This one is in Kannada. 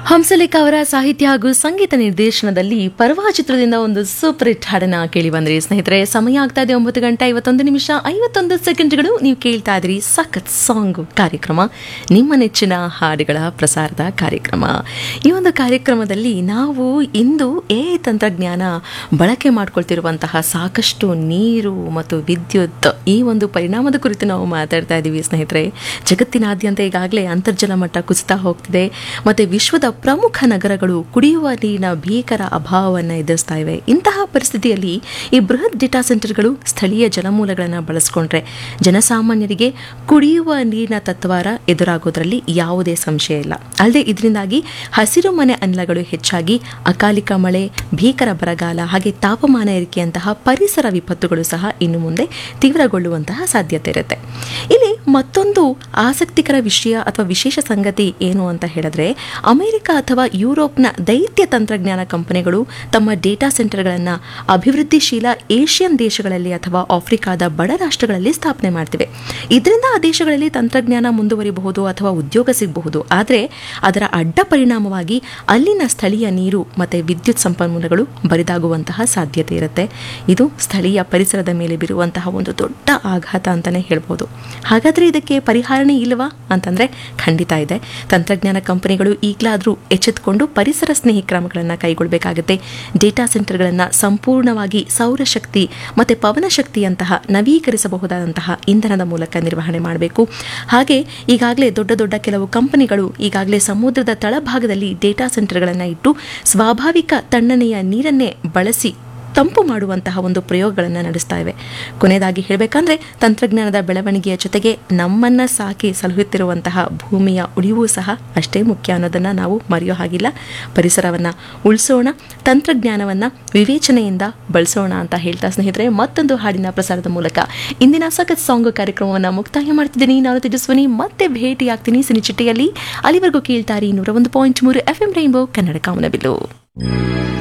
ಹಂಸಲೇಖ ಅವರ ಸಾಹಿತ್ಯ ಹಾಗೂ ಸಂಗೀತ ನಿರ್ದೇಶನದಲ್ಲಿ ಪರ್ವ ಚಿತ್ರದಿಂದ ಒಂದು ಸೂಪರ್ ಹಿಟ್ ಹಾಡನ್ನ ಕೇಳಿ ಬಂದ್ರಿ ಸ್ನೇಹಿತರೆ ಸಮಯ ಆಗ್ತಾ ಇದೆ ಒಂಬತ್ತು ಗಂಟೆ ಐವತ್ತೊಂದು ನಿಮಿಷ ಐವತ್ತೊಂದು ಸೆಕೆಂಡ್ಗಳು ನೀವು ಕೇಳ್ತಾ ಇದ್ರಿ ಸಖತ್ ಸಾಂಗ್ ಕಾರ್ಯಕ್ರಮ ನಿಮ್ಮ ನೆಚ್ಚಿನ ಹಾಡುಗಳ ಪ್ರಸಾರದ ಕಾರ್ಯಕ್ರಮ ಈ ಒಂದು ಕಾರ್ಯಕ್ರಮದಲ್ಲಿ ನಾವು ಇಂದು ಎ ತಂತ್ರಜ್ಞಾನ ಬಳಕೆ ಮಾಡ್ಕೊಳ್ತಿರುವಂತಹ ಸಾಕಷ್ಟು ನೀರು ಮತ್ತು ವಿದ್ಯುತ್ ಈ ಒಂದು ಪರಿಣಾಮದ ಕುರಿತು ನಾವು ಮಾತಾಡ್ತಾ ಇದ್ದೀವಿ ಸ್ನೇಹಿತರೆ ಜಗತ್ತಿನಾದ್ಯಂತ ಈಗಾಗಲೇ ಅಂತರ್ಜಲ ಮಟ್ಟ ಕುಸಿತಾ ಹೋಗ್ತಿದೆ ಮತ್ತೆ ವಿಶ್ವದ ಪ್ರಮುಖ ನಗರಗಳು ಕುಡಿಯುವ ನೀರಿನ ಭೀಕರ ಅಭಾವವನ್ನು ಎದುರಿಸ್ತಾ ಇವೆ ಇಂತಹ ಪರಿಸ್ಥಿತಿಯಲ್ಲಿ ಈ ಬೃಹತ್ ಡೇಟಾ ಸೆಂಟರ್ಗಳು ಸ್ಥಳೀಯ ಜಲಮೂಲಗಳನ್ನು ಬಳಸ್ಕೊಂಡ್ರೆ ಜನಸಾಮಾನ್ಯರಿಗೆ ಕುಡಿಯುವ ನೀರಿನ ತತ್ವಾರ ಎದುರಾಗೋದ್ರಲ್ಲಿ ಯಾವುದೇ ಸಂಶಯ ಇಲ್ಲ ಅಲ್ಲದೆ ಇದರಿಂದಾಗಿ ಹಸಿರು ಮನೆ ಅನಿಲಗಳು ಹೆಚ್ಚಾಗಿ ಅಕಾಲಿಕ ಮಳೆ ಭೀಕರ ಬರಗಾಲ ಹಾಗೆ ತಾಪಮಾನ ಏರಿಕೆಯಂತಹ ಪರಿಸರ ವಿಪತ್ತುಗಳು ಸಹ ಇನ್ನು ಮುಂದೆ ತೀವ್ರಗೊಳ್ಳುವಂತಹ ಸಾಧ್ಯತೆ ಇರುತ್ತೆ ಇಲ್ಲಿ ಮತ್ತೊಂದು ಆಸಕ್ತಿಕರ ವಿಷಯ ಅಥವಾ ವಿಶೇಷ ಸಂಗತಿ ಏನು ಅಂತ ಹೇಳಿದ್ರೆ ಅಮೆರಿಕ ಅಥವಾ ಯುರೋಪ್ನ ದೈತ್ಯ ತಂತ್ರಜ್ಞಾನ ಕಂಪನಿಗಳು ತಮ್ಮ ಡೇಟಾ ಸೆಂಟರ್ಗಳನ್ನು ಅಭಿವೃದ್ಧಿಶೀಲ ಏಷ್ಯನ್ ದೇಶಗಳಲ್ಲಿ ಅಥವಾ ಆಫ್ರಿಕಾದ ಬಡ ರಾಷ್ಟ್ರಗಳಲ್ಲಿ ಸ್ಥಾಪನೆ ಮಾಡ್ತಿವೆ ಇದರಿಂದ ಆ ದೇಶಗಳಲ್ಲಿ ತಂತ್ರಜ್ಞಾನ ಮುಂದುವರಿಬಹುದು ಅಥವಾ ಉದ್ಯೋಗ ಸಿಗಬಹುದು ಆದರೆ ಅದರ ಅಡ್ಡ ಪರಿಣಾಮವಾಗಿ ಅಲ್ಲಿನ ಸ್ಥಳೀಯ ನೀರು ಮತ್ತು ವಿದ್ಯುತ್ ಸಂಪನ್ಮೂಲಗಳು ಬರಿದಾಗುವಂತಹ ಸಾಧ್ಯತೆ ಇರುತ್ತೆ ಇದು ಸ್ಥಳೀಯ ಪರಿಸರದ ಮೇಲೆ ಬೀರುವಂತಹ ಒಂದು ದೊಡ್ಡ ಆಘಾತ ಅಂತಲೇ ಹೇಳ್ಬೋದು ಹಾಗಾದರೆ ಇದಕ್ಕೆ ಪರಿಹಾರನೇ ಇಲ್ವಾ ಅಂತಂದರೆ ಖಂಡಿತ ಇದೆ ತಂತ್ರಜ್ಞಾನ ಕಂಪನಿಗಳು ಈಗಲಾದರೂ ಎಚ್ಚೆತ್ತುಕೊಂಡು ಪರಿಸರ ಸ್ನೇಹಿ ಕ್ರಮಗಳನ್ನು ಕೈಗೊಳ್ಳಬೇಕಾಗುತ್ತೆ ಡೇಟಾ ಸೆಂಟರ್ಗಳನ್ನು ಸಂಪೂರ್ಣವಾಗಿ ಸೌರಶಕ್ತಿ ಮತ್ತು ಪವನಶಕ್ತಿಯಂತಹ ನವೀಕರಿಸಬಹುದಾದಂತಹ ಇಂಧನದ ಮೂಲಕ ನಿರ್ವಹಣೆ ಮಾಡಬೇಕು ಹಾಗೆ ಈಗಾಗಲೇ ದೊಡ್ಡ ದೊಡ್ಡ ಕೆಲವು ಕಂಪನಿಗಳು ಈಗಾಗಲೇ ಸಮುದ್ರದ ತಳಭಾಗದಲ್ಲಿ ಡೇಟಾ ಸೆಂಟರ್ಗಳನ್ನು ಇಟ್ಟು ಸ್ವಾಭಾವಿಕ ತಣ್ಣನೆಯ ನೀರನ್ನೇ ಬಳಸಿ ತಂಪು ಮಾಡುವಂತಹ ಒಂದು ಪ್ರಯೋಗಗಳನ್ನು ನಡೆಸ್ತಾ ಇವೆ ಕೊನೆಯದಾಗಿ ಹೇಳಬೇಕಂದ್ರೆ ತಂತ್ರಜ್ಞಾನದ ಬೆಳವಣಿಗೆಯ ಜೊತೆಗೆ ನಮ್ಮನ್ನು ಸಾಕಿ ಸಲಹುತ್ತಿರುವಂತಹ ಭೂಮಿಯ ಉಳಿವು ಸಹ ಅಷ್ಟೇ ಮುಖ್ಯ ಅನ್ನೋದನ್ನು ನಾವು ಮರೆಯೋ ಹಾಗಿಲ್ಲ ಪರಿಸರವನ್ನು ಉಳಿಸೋಣ ತಂತ್ರಜ್ಞಾನವನ್ನು ವಿವೇಚನೆಯಿಂದ ಬಳಸೋಣ ಅಂತ ಹೇಳ್ತಾ ಸ್ನೇಹಿತರೆ ಮತ್ತೊಂದು ಹಾಡಿನ ಪ್ರಸಾರದ ಮೂಲಕ ಇಂದಿನ ಸಖತ್ ಸಾಂಗ್ ಕಾರ್ಯಕ್ರಮವನ್ನು ಮುಕ್ತಾಯ ಮಾಡ್ತಿದ್ದೀನಿ ನಾನು ತೇಜಸ್ವಿನಿ ಮತ್ತೆ ಭೇಟಿಯಾಗ್ತೀನಿ ಸಿನಿಚಿಟ್ಟೆಯಲ್ಲಿ ಅಲ್ಲಿವರೆಗೂ ಕೇಳ್ತಾರೆ ನೂರ ಒಂದು ಪಾಯಿಂಟ್ ಮೂರು ಎಫ್ ಎಂ ರೈನ್ಬೋ ಕನ್ನಡ ಕಾಮನಬಿಲ್ಲು